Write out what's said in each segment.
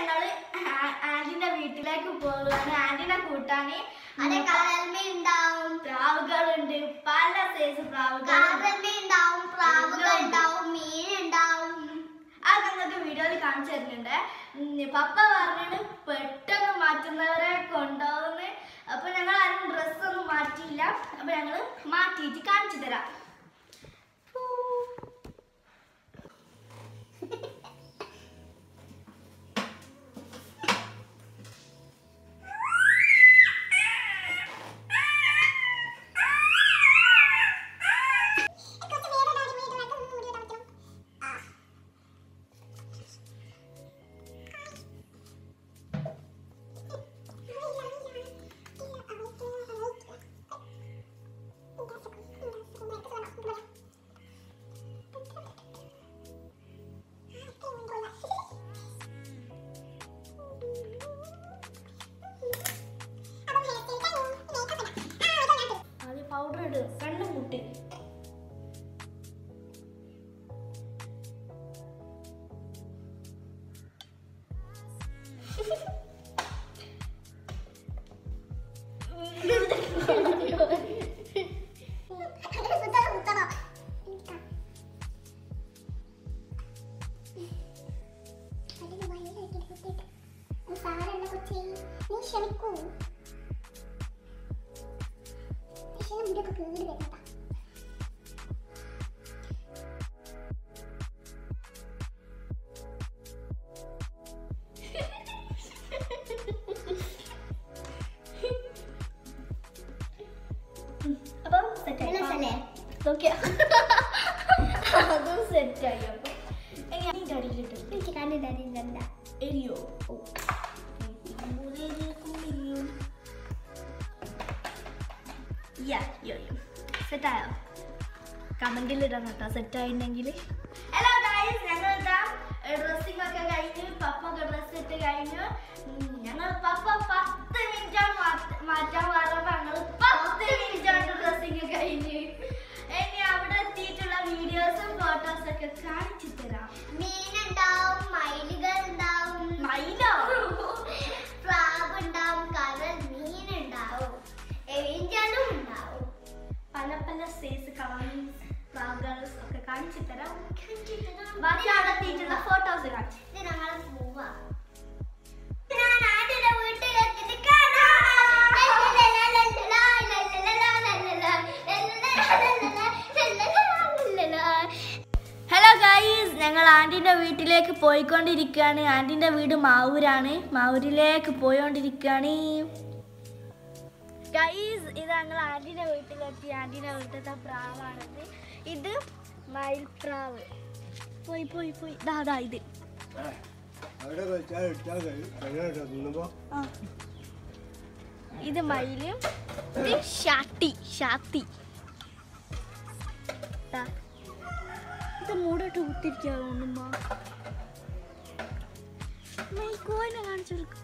ഞങ്ങള് ആ- ആന്റിന്റെ വീട്ടിലേക്ക് പോവുകയാണ് ആന്റിനെ കൂട്ടാന് അവിടെ കടൽമീൻ ഉണ്ടാവും പ്രാവുകളുണ്ട് പല സൈസ് പ്രാവുകൾ കാറൽമീൻ ഉണ്ടാവും പ്രാവുകൾ ഉണ്ടാവും മീൻ ഉണ്ടാവും അത് നിങ്ങൾക്ക് വീഡിയോയിൽ കാണിച്ചു തരുന്നുണ്ട് ഉം, പപ്പ പറഞ്ഞിട്ട് പെട്ടെന്ന് മാറ്റുന്നവരെ കൊണ്ടുപോകുന്നു അപ്പൊ ഞങ്ങൾ ആരും ഡ്രസ്സ് ഒന്നും മാറ്റിയില്ല അപ്പൊ ഞങ്ങൾ മാറ്റിയിട്ട് കാണിച്ചു തരാം ആദ്യം പൗഡർ ഇട് കണ്ണു മുട്ടി നീ ക്ഷമിക്കൂ പക്ഷേ മുടിയൊക്കെ കേട് വരുന്നതാ അപ്പം സെറ്റായി രസല്ലേ? നോക്കിയാ അതും സെറ്റായി അപ്പൊ ഇനി അതിന്റെ അടിയിലിട്ട് എനിക്ക് കണ്ടിട്ടില്ല എരിയോ ഓ സെറ്റായോ കമന്റിൽ ഇടാൻ കേട്ടോ സെറ്റായിട്ടുണ്ടെങ്കിൽ ഹലോ ഗായ്സ് ഞങ്ങൾ ഇതാ ഡ്രസ്സിംഗ് ഒക്കെ കഴിഞ്ഞു പപ്പ ഒക്കെ ഡ്രസ്സ് ഇട്ട് കഴിഞ്ഞു ഉം, ഞങ്ങൾ പപ്പ പത്ത് മിനിറ്റാണ് മാറ്റാൻ പറഞ്ഞപ്പോ ഞങ്ങൾ പത്ത് മിനിറ്റാണ് ഡ്രസ്സിംഗ് കഴിഞ്ഞു ഇനി അവിടെ എത്തിയിട്ടുള്ള വീഡിയോസും ഫോട്ടോസും ഒക്കെ കാണിച്ചു തരാം മീനുണ്ടാവും മയിലുകൾ ഉണ്ടാവും മയിലോ പ്രാവ് ഉണ്ടാവും കടൽ മീനുണ്ടാവും ഏഞ്ചലും ഉണ്ടാവും പല പല സൈസ് കളേഴ്സ് ഫ്ലവേഴ്സ് ഒക്കെ കാണിച്ചു തരാം ബാക്കി അവിടെ എത്തിയിട്ടുള്ള ഫോട്ടോസ് കാണിച്ചു ഇത് ഞങ്ങളെ പോവാ ഞാൻ ആദ്യത്തെ വീട്ടിലെത്തിയിട്ട് കാണാം. ലല്ലലാ, ലല്ലലാ, ലല്ലലാ, ലല്ലലാ, ലല്ലലാ. ഹലോ ഗൈസ് ഞങ്ങൾ ആൻറ്റിൻ്റെ വീട്ടിലേക്ക് പോയിക്കൊണ്ടിരിക്കുകയാണ് ആൻറ്റിൻ്റെ വീട് മാവൂരാണ് മാവൂരിലേക്ക് പോയോണ്ടിരിക്കുകയാണ് ഗൈസ് ഇത് ഞങ്ങൾ ആൻറ്റിൻ്റെ വീട്ടിലെത്തി ആൻറ്റിൻ്റെ വീട്ടിലത്തെ പ്രാവാണിത് ഇത് മയിൽപ്രാവ് പോയി പോയി പോയി ദാ ഇത് അവിടെ വെച്ചാൽ ഇട്ടാൽ കഴിയട്ടോ തിന്നുമ്പോ ആ. ഇത് മയിലും ഇത് ഷാട്ടി ഷാത്തി ദാ. ഇത് മൂടോട്ട് കുത്തിരിക്കാവുന്നുമ്മ കോയിനെ കാണിച്ചു കൊടുക്കും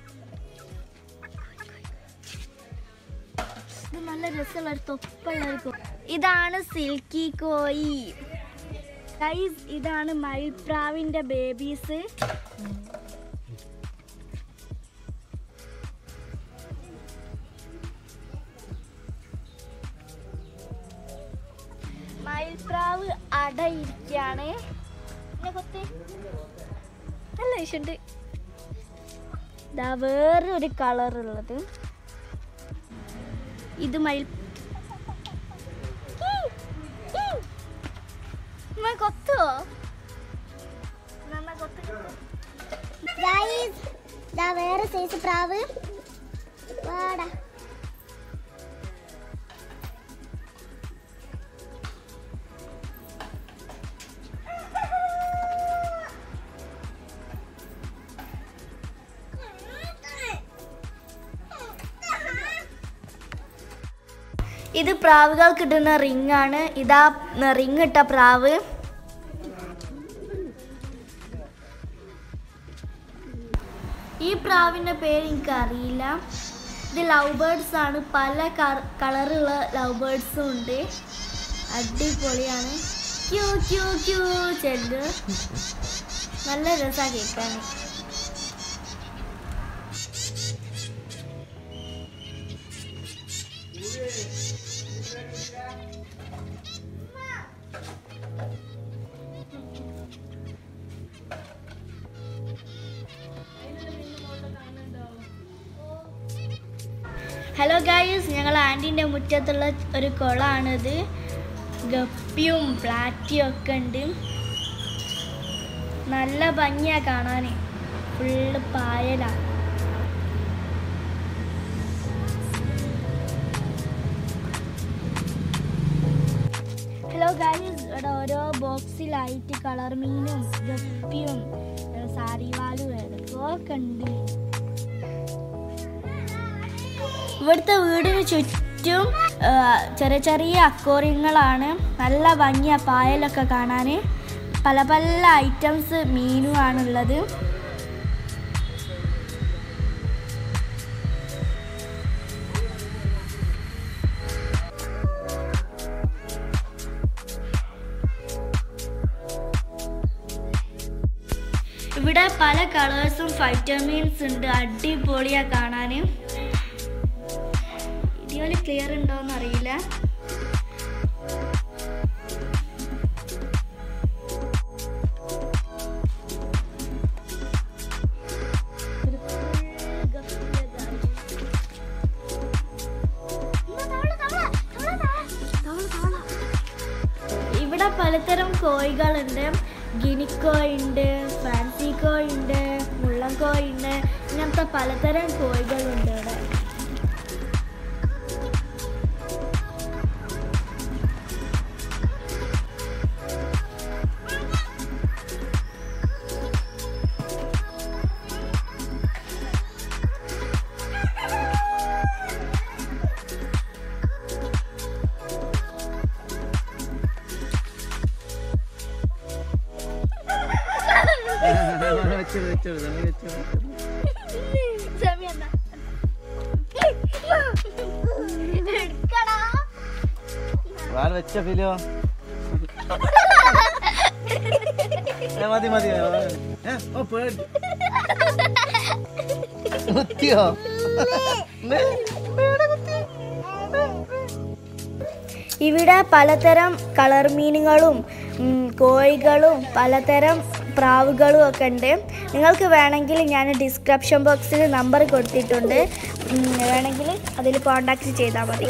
ഇത് നല്ല രസമുള്ള ഒരു തൊപ്പുള്ള ഒരു കോ- ഇതാണ് സിൽക്കി കോയി ഗൈസ് ഇതാണ് മയിൽപ്രാവിന്റെ ബേബീസ് മയിൽപ്രാവ് അടയിരിക്കാണ് എന്നെ കൊത്ത് നല്ല വിഷുണ്ട് ഇതാ വേറൊരു കളർ ഉള്ളത് ഇത് മയിൽ ഉമ്മ കൊത്തുവോ നന്നാ കൊത്ത് Guys, ദാ വേറെ സൈസ് പ്രാവ് വാടാ ഇത് പ്രാവുകൾക്ക് ഇടുന്ന റിംഗ് ആണ് ഇതാ റിംഗ് ഇട്ട പ്രാവ് ഈ പ്രാവിന്റെ പേര് എനിക്ക് അറിയില്ല ഇത് ലവ് ബേർഡ്സ് ആണ് പല കളറുള്ള ലവ് ബേർഡ്സും ഉണ്ട് അടിപൊളിയാണ് ക്യൂ ക്യൂ ക്യൂ ചെല്ല് നല്ല രസമാണ് കേൾക്കാൻ ഹലോ ഗായ്സ് ഞങ്ങൾ ആൻറ്റീൻ്റെ മുറ്റത്തുള്ള ഒരു കുളമാണിത് ഗപ്പിയും പ്ലാറ്റിയും ഒക്കെ ഉണ്ട് നല്ല ഭംഗിയാ കാണാൻ ഫുള്ള് പായലാണ് ഹലോ ഗായ്സ് ഇവിടെ ഓരോ ബോക്സിലായിട്ട് കളർ മീനും ഗപ്പിയും ഏഹ് സാരിവാലും ഏതൊക്കെ ഉണ്ട് ഇവിടുത്തെ വീടിന് ചുറ്റും ആ, ചെറിയ ചെറിയ അക്വോറിയങ്ങളാണ് നല്ല ഭംഗിയ പായലൊക്കെ കാണാൻ പല പല ഐറ്റംസ് മീനുമാണുള്ളത് ഇവിടെ പല കളേഴ്സും വൈറ്റമിൻസ് ഉണ്ട് അടിപൊളിയാ കാണാൻ വീഡിയോയിൽ ക്ലിയർ ഉണ്ടോന്ന് അറിയില്ല ഒരു full ഗപ്പിയാ ഇവിടെ പലതരം കോഴികളുണ്ട് ഗിനിക്കോയ് ഉണ്ട് ഫാൻസി കോയ് ഉണ്ട് മുള്ളൻ കോയ് ഉണ്ട് ഇങ്ങനത്തെ പലതരം കോഴികളുണ്ട് ഇവിടെ വെച്ചു വെച്ചു വെച്ചു വാൽ വെച്ച ഫിലോ ഏ, മതി മതി ഏ, ഓ പേടി കുത്തിയോ ഇവിടെ പലതരം കളർ മീനുകളും ഉം, കോഴികളും പലതരം പ്രാവുകളും ഒക്കെ ഉണ്ട് നിങ്ങൾക്ക് വേണമെങ്കിൽ ഞാൻ ഡിസ്ക്രിപ്ഷൻ ബോക്സിൽ നമ്പർ കൊടുത്തിട്ടുണ്ട് ഉം, വേണമെങ്കിൽ അതിൽ കോണ്ടാക്ട് ചെയ്താൽ മതി